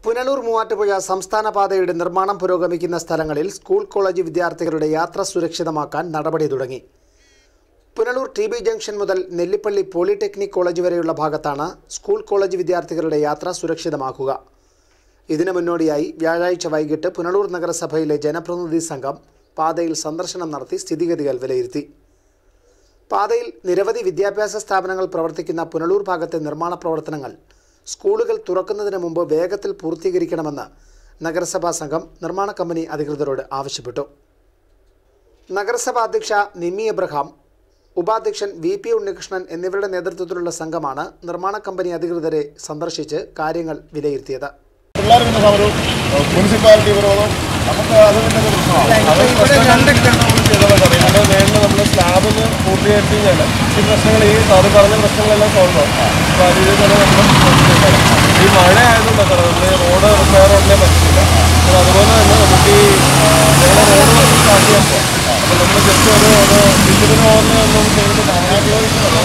പുനലൂർ മൂവാറ്റുപുഴ സംസ്ഥാന പാതയുടെ നിർമ്മാണം പുരോഗമിക്കുന്ന സ്ഥലങ്ങളിൽ സ്കൂൾ കോളേജ് വിദ്യാർത്ഥികളുടെ യാത്ര സുരക്ഷിതമാക്കാൻ നടപടി തുടങ്ങി പുനലൂർ ടി ബി ജംഗ്ഷൻ മുതൽ നെല്ലിപ്പള്ളി പോളിടെക്നിക് കോളേജ് വരെയുള്ള ഭാഗത്താണ് സ്കൂൾ കോളേജ് വിദ്യാർത്ഥികളുടെ യാത്ര സുരക്ഷിതമാക്കുക ഇതിനു മുന്നോടിയായി വ്യാഴാഴ്ച വൈകിട്ട് പുനലൂർ നഗരസഭയിലെ ജനപ്രതിനിധി സംഘം പാതയിൽ സന്ദർശനം നടത്തി സ്ഥിതിഗതികൾ വിലയിരുത്തി പാതയിൽ നിരവധി വിദ്യാഭ്യാസ സ്ഥാപനങ്ങൾ പ്രവർത്തിക്കുന്ന പുനലൂർ ഭാഗത്തെ നിർമ്മാണ പ്രവർത്തനങ്ങൾ സ്കൂളുകൾ തുറക്കുന്നതിന് മുമ്പ് വേഗത്തിൽ പൂർത്തീകരിക്കണമെന്ന് നഗരസഭാ സംഘം നിർമ്മാണ കമ്പനി അധികൃതരോട് ആവശ്യപ്പെട്ടു നഗരസഭാ അധ്യക്ഷ നിമ്മി എബ്രഹാം ഉപാധ്യക്ഷൻ വി പി ഉണ്ണികൃഷ്ണൻ എന്നിവരുടെ നേതൃത്വത്തിലുള്ള സംഘമാണ് നിർമ്മാണ കമ്പനി അധികൃതരെ സന്ദർശിച്ച് കാര്യങ്ങൾ വിലയിരുത്തിയത് പിള്ളേർ പിന്നെ സമരവും മുനിസിപ്പാലിറ്റി വിരോധം നമുക്ക് അത് പിന്നെ ഒരു പ്രശ്നമാണ് അത് പ്രശ്നങ്ങൾ നമ്മൾ ചെയ്തോളാം സാറേ അതിൻ്റെ മേളിൽ നമ്മൾ സ്ലാബിൽ പൂർത്തീകരിച്ച് കഴിഞ്ഞാൽ ഈ പ്രശ്നങ്ങൾ ഈ സാറ് പറഞ്ഞ പ്രശ്നങ്ങളെല്ലാം സോൾവ് ആവും അപ്പോൾ ആ രീതിയിൽ തന്നെ നമ്മൾ ശ്രദ്ധിച്ചേക്കാം. ഈ മഴ ആയതുകൊണ്ടാണ് സാറേ നമ്മൾ ഈ റോഡ് റിപ്പയർ ഉടനെ പറ്റില്ല അപ്പോൾ അതുപോലെ തന്നെ നമുക്ക് ഈ ഞങ്ങളുടെ റോഡ് സ്റ്റാർട്ട് ചെയ്യാൻ പോകാം അപ്പോൾ നമ്മൾ ജസ്റ്റ് ഒരു ഒരു ഇതിന് പോകുന്ന ഒന്നും ചെയ്തിട്ട് കാര്യമായിട്ടുണ്ടോ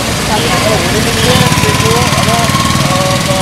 അതോ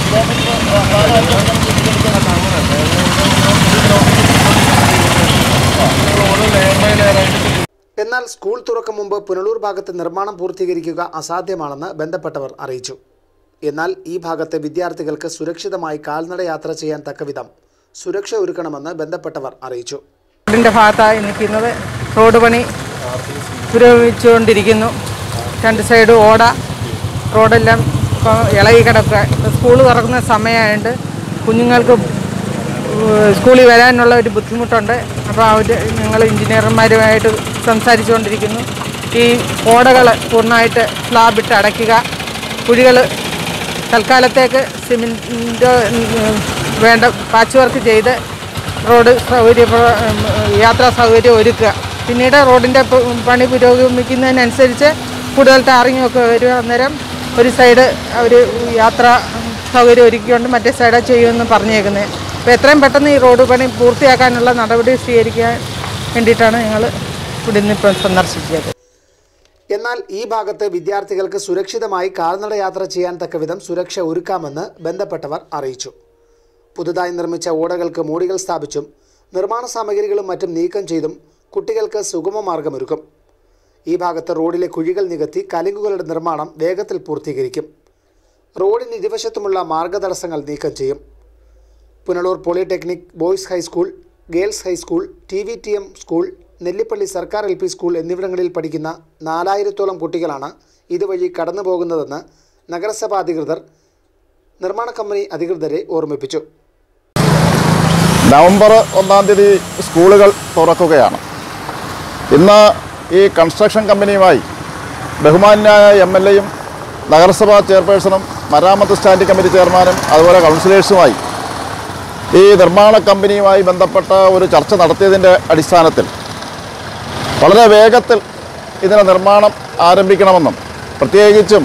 എന്നാൽ സ്കൂൾ തുറക്കും മുമ്പ് പുനലൂർ ഭാഗത്ത് നിർമ്മാണം പൂർത്തീകരിക്കുക അസാധ്യമാണെന്ന് ബന്ധപ്പെട്ടവർ അറിയിച്ചു എന്നാൽ ഈ ഭാഗത്തെ വിദ്യാർത്ഥികൾക്ക് സുരക്ഷിതമായി കാൽനട യാത്ര ചെയ്യാൻ തക്കവിധം സുരക്ഷ ഒരുക്കണമെന്ന് ബന്ധപ്പെട്ടവർ അറിയിച്ചു റോഡിൻ്റെ ഭാഗത്തായി നിൽക്കുന്നത് റോഡ് പണി പുരോഗമിച്ചുകൊണ്ടിരിക്കുന്നു രണ്ട് സൈഡ് ഓട റോഡെല്ലാം ഇപ്പോൾ ഇളകി കിടക്കുക ഇപ്പോൾ സ്കൂൾ തുറക്കുന്ന സമയമായതുകൊണ്ട് കുഞ്ഞുങ്ങൾക്ക് ഏഹ് സ്കൂളിൽ വരാനുള്ള ഒരു ബുദ്ധിമുട്ടുണ്ട് അപ്പോൾ അവർ ഞങ്ങൾ എഞ്ചിനീയർമാരുമായിട്ട് സംസാരിച്ചുകൊണ്ടിരിക്കുന്നു ഈ ഓടകൾ പൂർണ്ണമായിട്ട് സ്ലാബിട്ട് അടയ്ക്കുക കുഴികൾ തൽക്കാലത്തേക്ക് സിമെൻറ്റ് വേണ്ട പാച്ച് വർക്ക് ചെയ്ത് റോഡ് സൗകര്യ യാത്രാ സൗകര്യം ഒരുക്കുക പിന്നീട് റോഡിൻ്റെ പ- പണി പുരോഗമിക്കുന്നതിനനുസരിച്ച് കൂടുതൽ ടാറിങ്ങും ഒക്കെ വരും അന്നേരം ഒരു സൈഡ് അവർ യാത്രാ സൗകര്യം ഒരുക്കിക്കൊണ്ട് മറ്റേ സൈഡ് ചെയ്യുമെന്ന് പറഞ്ഞേക്കുന്നത് അപ്പോൾ എത്രയും പെട്ടെന്ന് ഈ റോഡ് പണി പൂർത്തിയാക്കാനുള്ള നടപടി സ്വീകരിക്കാൻ വേണ്ടിയിട്ടാണ് ഞങ്ങൾ ഇവിടെ നിന്ന് ഇപ്പം സന്ദർശിച്ചത് എന്നാൽ ഈ ഭാഗത്ത് വിദ്യാർത്ഥികൾക്ക് സുരക്ഷിതമായി കാൽനട യാത്ര ചെയ്യാൻ തക്കവിധം സുരക്ഷ ഒരുക്കാമെന്ന് ബന്ധപ്പെട്ടവർ അറിയിച്ചു പുതുതായി നിർമ്മിച്ച ഓടകൾക്ക് മൂടികൾ സ്ഥാപിച്ചും നിർമ്മാണ സാമഗ്രികളും മറ്റും നീക്കം ചെയ്തും കുട്ടികൾക്ക് സുഗമ മാർഗമൊരുക്കും ഈ ഭാഗത്ത് റോഡിലെ കുഴികൾ നികത്തി കലുങ്കുകളുടെ നിർമ്മാണം വേഗത്തിൽ പൂർത്തീകരിക്കും റോഡിന് ഇരുവശത്തുമുള്ള മാർഗതടസ്സങ്ങൾ നീക്കം ചെയ്യും Punalur polytechnic boys high school girls high school T V T M school Nellippally സർക്കാർ എൽ പി സ്കൂൾ എന്നിവിടങ്ങളിൽ പഠിക്കുന്ന നാലായിരത്തോളം കുട്ടികളാണ് ഇതുവഴി കടന്നു പോകുന്നതെന്ന് നഗരസഭാ അധികൃതർ നിർമ്മാണ കമ്പനി അധികൃതരെ ഓർമ്മിപ്പിച്ചു നവംബർ ഒന്നാം തീയതി സ്കൂളുകൾ തുറക്കുകയാണ് ഇന്ന് ഈ കൺസ്ട്രക്ഷൻ കമ്പനിയുമായി ബഹുമാന്യായ എം എൽ എയും നഗരസഭാ ചെയർപേഴ്സണും മരാമത്ത് സ്റ്റാൻഡിംഗ് കമ്മിറ്റി ചെയർമാനും അതുപോലെ കൗൺസിലേഴ്സുമായി ഈ നിർമ്മാണ കമ്പനിയുമായി ബന്ധപ്പെട്ട ഒരു ചർച്ച നടത്തിയതിൻ്റെ അടിസ്ഥാനത്തിൽ വളരെ വേഗത്തിൽ ഇതിൻ്റെ നിർമ്മാണം ആരംഭിക്കണമെന്നും പ്രത്യേകിച്ചും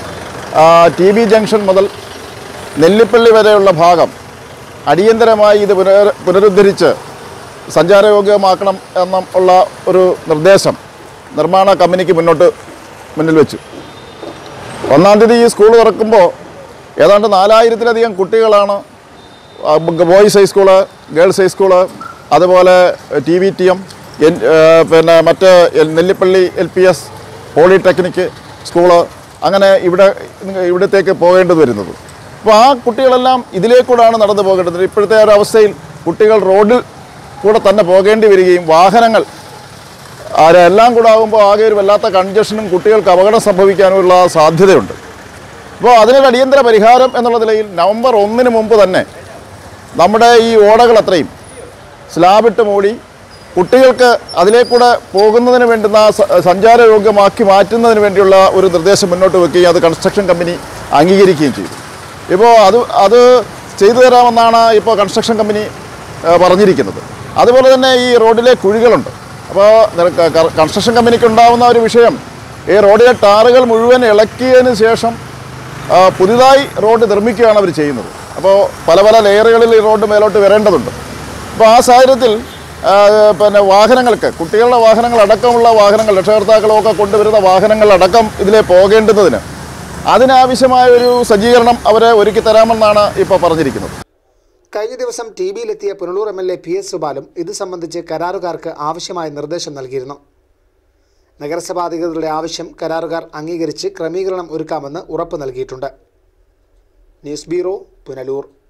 ടി ബി ജംഗ്ഷൻ മുതൽ നെല്ലിപ്പള്ളി വരെയുള്ള ഭാഗം അടിയന്തരമായി ഇത് പുനർ പുനരുദ്ധരിച്ച് സഞ്ചാരയോഗ്യമാക്കണം എന്ന ഉള്ള ഒരു നിർദ്ദേശം നിർമ്മാണ കമ്പനിക്ക് മുന്നോട്ട് മുന്നിൽ വെച്ചു ഒന്നാം തീയതി ഈ സ്കൂൾ തുറക്കുമ്പോൾ ഏതാണ്ട് നാലായിരത്തിലധികം കുട്ടികളാണ് ആ, ബ- ബോയ്സ് ഹൈസ്കൂള് ഗേൾസ് ഹൈസ്കൂള് അതുപോലെ T V T M N ആ, പിന്നെ മറ്റ് L- Nellippally L P S polytechnic school അങ്ങനെ ഇവിടെ ഇവിടത്തേക്ക് പോകേണ്ടി വരുന്നത് അപ്പോൾ ആ കുട്ടികളെല്ലാം ഇതിലേക്കൂടാണ് നടന്നു പോകേണ്ടത് ഇപ്പോഴത്തെ ഒരു അവസ്ഥയിൽ കുട്ടികൾ റോഡിൽ കൂടെ തന്നെ പോകേണ്ടി വരികയും വാഹനങ്ങൾ എല്ലാം കൂടെ ആകുമ്പോൾ ആകെ ഒരു വല്ലാത്ത കൺജഷനും കുട്ടികൾക്ക് അപകടം സംഭവിക്കാനുമുള്ള സാധ്യതയുണ്ട് അപ്പോൾ അതിനൊരു അടിയന്തര പരിഹാരം എന്നുള്ള നിലയിൽ നവംബർ ഒന്നിന് മുമ്പ് തന്നെ നമ്മുടെ ഈ ഓടകൾ അത്രയും സ്ലാബിട്ട് മൂടി കുട്ടികൾക്ക് അതിലേക്കൂടെ പോകുന്നതിന് വേണ്ടുന്ന സ- സഞ്ചാരയോഗ്യമാക്കി മാറ്റുന്നതിന് വേണ്ടിയുള്ള ഒരു നിർദ്ദേശം മുന്നോട്ട് വെക്കുകയും അത് കൺസ്ട്രക്ഷൻ കമ്പനി അംഗീകരിക്കുകയും ചെയ്തു ഇപ്പോൾ അത് അത് ചെയ്തു തരാമെന്നാണ് ഇപ്പോൾ കൺസ്ട്രക്ഷൻ കമ്പനി ആ, പറഞ്ഞിരിക്കുന്നത് അതുപോലെ തന്നെ ഈ റോഡിലെ കുഴികളുണ്ട് അപ്പോൾ കൺസ്ട്രക്ഷൻ കമ്പനിക്ക് ഉണ്ടാകുന്ന ഒരു വിഷയം ഈ റോഡിലെ ടാറുകൾ മുഴുവൻ ഇളക്കിയതിന് ശേഷം ആ, പുതിയതായി റോഡ് നിർമ്മിക്കുകയാണ് അവർ ചെയ്യുന്നത് അപ്പോൾ പല പല ലെയറുകളിൽ ഈ റോഡ് മേലോട്ട് വരേണ്ടതുണ്ട് അപ്പോൾ ആ സാഹചര്യത്തിൽ ആ, പിന്നെ വാഹനങ്ങൾക്ക് കുട്ടികളുടെ വാഹനങ്ങൾ അടക്കമുള്ള വാഹനങ്ങൾ രക്ഷകർത്താക്കളൊക്കെ കൊണ്ടുവരുന്ന വാഹനങ്ങളടക്കം ഇതിലെ പോകേണ്ടുന്നതിന് അതിനാവശ്യമായ ഒരു സജ്ജീകരണം അവരെ ഒരുക്കി തരാമെന്നാണ് ഇപ്പോൾ പറഞ്ഞിരിക്കുന്നത് കഴിഞ്ഞ ദിവസം ടി ബിയിലെത്തിയ Punalur M L A P S സുബാലും ഇത് സംബന്ധിച്ച് കരാറുകാർക്ക് ആവശ്യമായ നിർദ്ദേശം നൽകിയിരുന്നു നഗരസഭാ അധികൃതരുടെ ആവശ്യം കരാറുകാർ അംഗീകരിച്ച് ക്രമീകരണം ഒരുക്കാമെന്ന് ഉറപ്പ് നൽകിയിട്ടുണ്ട് ന്യൂസ് ബ്യൂറോ പുനലൂർ